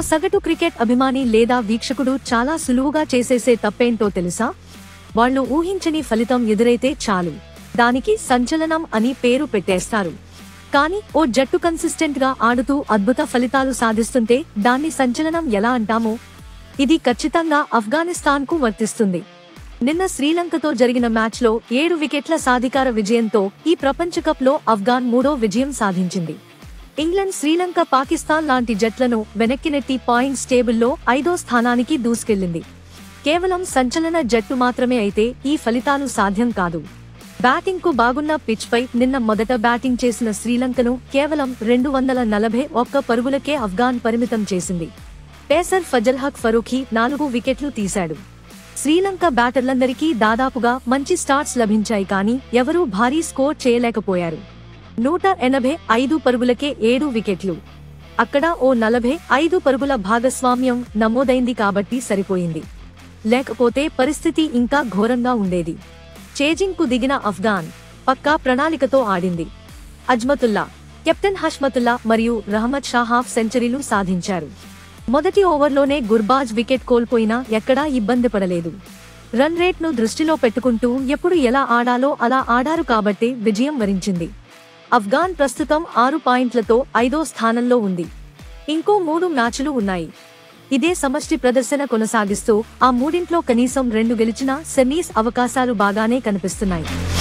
సగటు క్రికెట్ అభిమాని లేదా వీక్షకుడు చాలా సులువుగా చేసేసే తప్పేంటో తెలుసా వాళ్ళు ఊహించని ఫలితం ఎదురైతే చాలు దానికి సంచలనం అని పేరు పెట్టేస్తారు కానీ ఓ జట్టు కన్సిస్టెంట్ గా ఆడుతూ అద్భుత ఫలితాలు సాధిస్తుంటే దాన్ని సంచలనం ఎలా అంటామో ఇది ఖచ్చితంగా ఆఫ్ఘనిస్తాన్ కు వర్తిస్తుంది నిన్న శ్రీలంకతో జరిగిన మ్యాచ్లో ఏడు వికెట్ల సాధికార విజయంతో ఈ ప్రపంచ కప్లో ఆఫ్ఘాన్ మూడో విజయం సాధించింది ఇంగ్లాండ్ శ్రీలంక పాకిస్తాన్ లాంటి జట్లను వెనక్కి నెట్టి పాయింట్స్ టేబుల్లో ఐదో స్థానానికి దూసుకెళ్లింది కేవలం సంచలన జట్టు మాత్రమే అయితే ఈ ఫలితాలు సాధ్యం కాదు బ్యాటింగ్ కు బాగున్న పిచ్ పై నిన్న మొదట బ్యాటింగ్ చేసిన శ్రీలంకను కేవలం రెండు వందల నలభై ఒక్క పరుగులకే ఆఫ్ఘాన్ పరిమితం చేసింది పేసర్ ఫజల్ హక్ ఫరూఖీ నాలుగు వికెట్లు తీశాడు శ్రీలంక బ్యాటర్లందరికీ దాదాపుగా మంచి స్టార్ట్స్ లభించాయి కానీ ఎవరూ భారీ స్కోర్ చేయలేకపోయారు నూట ఎనభై ఐదు పరుగులకే ఏడు వికెట్లు అక్కడ ఓ నలభై ఐదు పరుగుల భాగస్వామ్యం నమోదైంది కాబట్టి సరిపోయింది లేకపోతే పరిస్థితి ఇంకా ఘోరంగా ఉండేది చేజింగ్ కు దిగిన అఫ్ఘాన్ పక్కా ప్రణాళికతో ఆడింది అజ్మతుల్లా కెప్టెన్ హష్మతుల్లా మరియు రహమద్ షా హాఫ్ సెంచరీలు సాధించారు మొదటి ఓవర్లోనే గుర్బాజ్ వికెట్ కోల్పోయినా ఎక్కడా ఇబ్బంది పడలేదు రన్ రేట్ ను దృష్టిలో పెట్టుకుంటూ ఎప్పుడు ఎలా ఆడాలో అలా ఆడారు కాబట్టే విజయం వరించింది ఆఫ్ఘాన్ ప్రస్తుతం ఆరు పాయింట్లతో ఐదో స్థానంలో ఉంది ఇంకో మూడు మ్యాచ్లు ఉన్నాయి ఇదే సమష్టి ప్రదర్శన కొనసాగిస్తూ ఆ మూడింట్లో కనీసం రెండు గెలిచినా సెమీస్ అవకాశాలు బాగానే కనిపిస్తున్నాయి